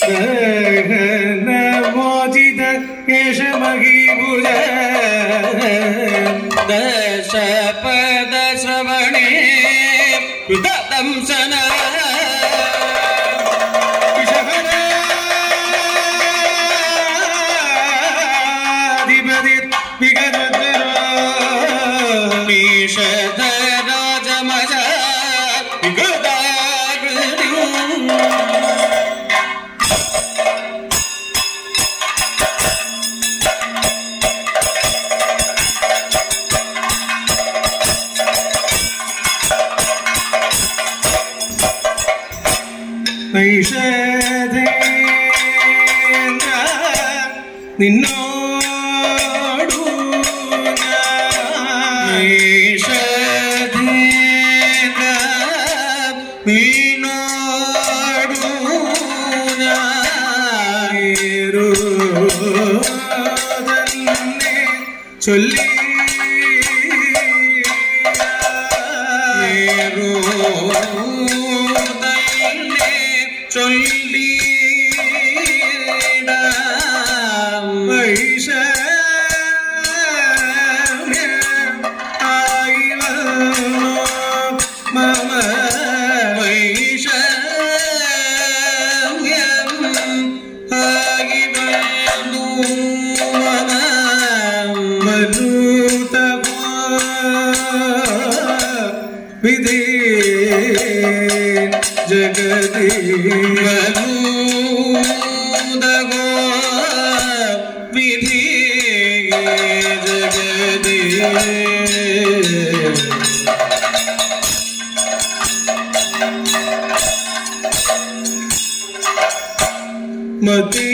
മോചിത കേശമഹീഭുജ ദശപദ ശ്രവണേ ദംസന വിഷഹരാധിപതി ഈശത രാജമജ വിഗതാകൃതി നൈഷധേന്ദ്ര നിന്നോടു ഞാൻ തന്നെ ചൊല്ലി വൈഷ മമ വിധി ജഗതി വിധി ജഗതി മതി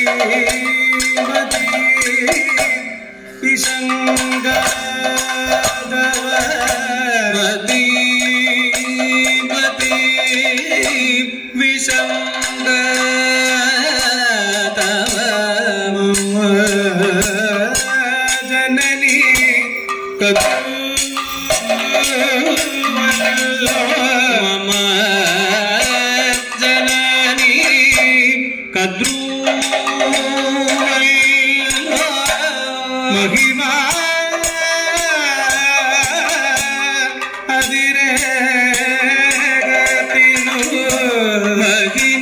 മതി വിസംഗ മതി മതി വിസംഗ ജനനി മമ ജനനി കദ്രൂ മഹിമ അതിരേകത്തിനു മഹിമ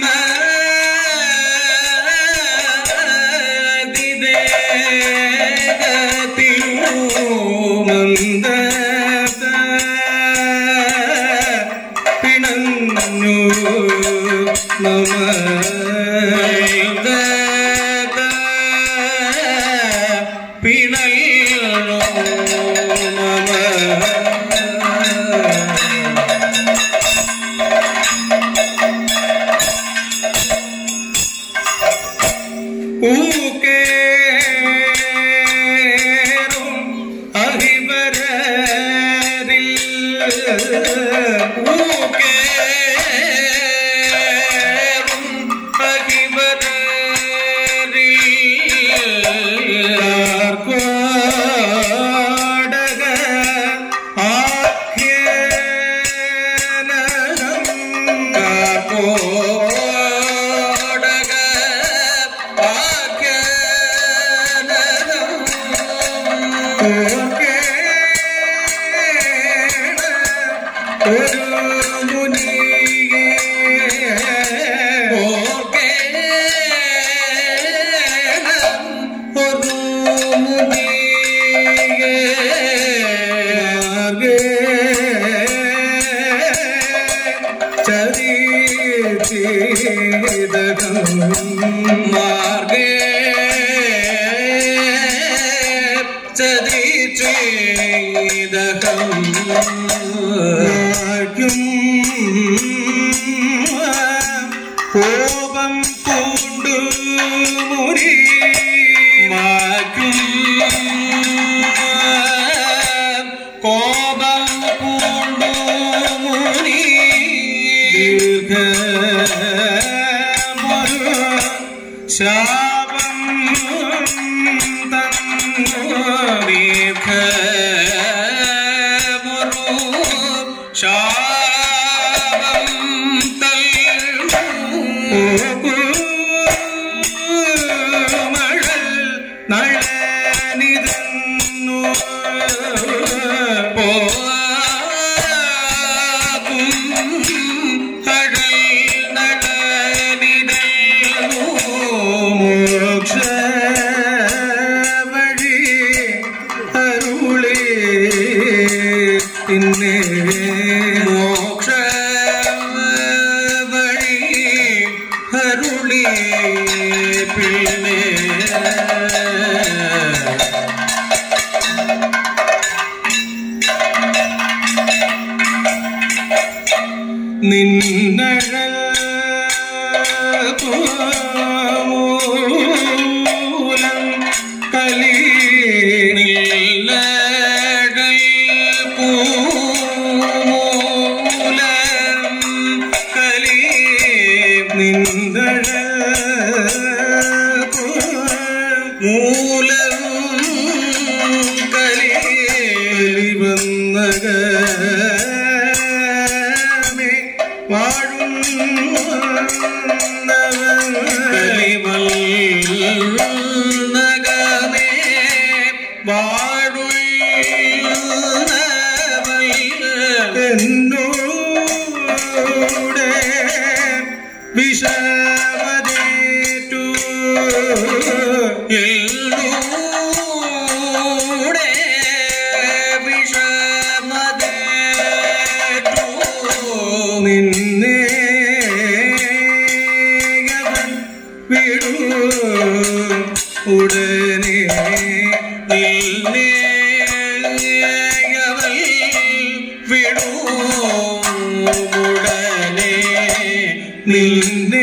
മന്ദത പിണന്നു നമ പിണല്ലോ ഊക്കേറും അഹിവരരിൽ ൂക്കേടക ഒരു മുനിയെ ഒരു മാർഗേ കോപം പൂണ്ടു മുരി കോപം പൂണ്ടു മുനി ശാപം തന്നു ദീർഘ മുരു ശാപം തല്ലു കരുളി പിള്ളേ നിന്നഴൽ മൂലം കലി നില്ലടൽ പൂമൂലം കലി നിന്നഴൽ മൂലം കലി വന്നകമേ വാഴുന്നവൻ കലിവൽ നഗമേ വാഴുന്നവൾ എന്നോടെ വിഷമതേറ്റു എല്ലൂടെ വിഷമതേറ്റു നിന്നെ അവൻ വിടൂ ഉടനെ നിന്നെ അവൾ വിടൂടനെ നിന്നെ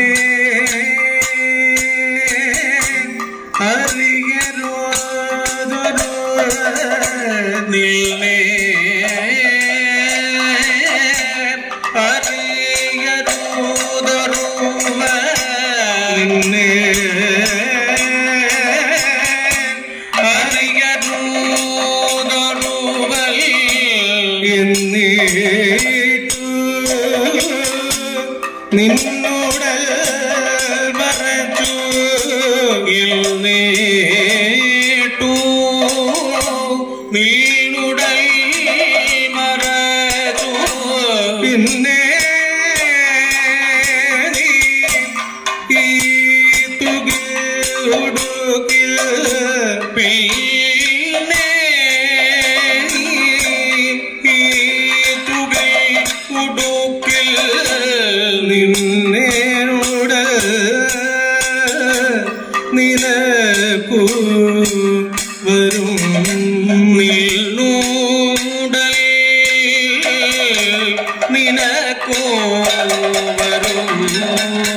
അറിയരോതൊരു നിന്നെ അറിയരുതറുവ നിന്നെ അറിയരുതറുവൽ എന്നിട്ടു നിന്നോട് മറച്ചു നീട്ടു നീളുടൽ മറച്ചു പിന്നെ നീ ഈ തുകിൽ ഉടുക്കിൽ പിന്നെ ഈ തുകൈ ഉടുക്കിൽ നിന്നോട് നിനക്കു വരും നീളൂടൽ നിനക്കോ വരും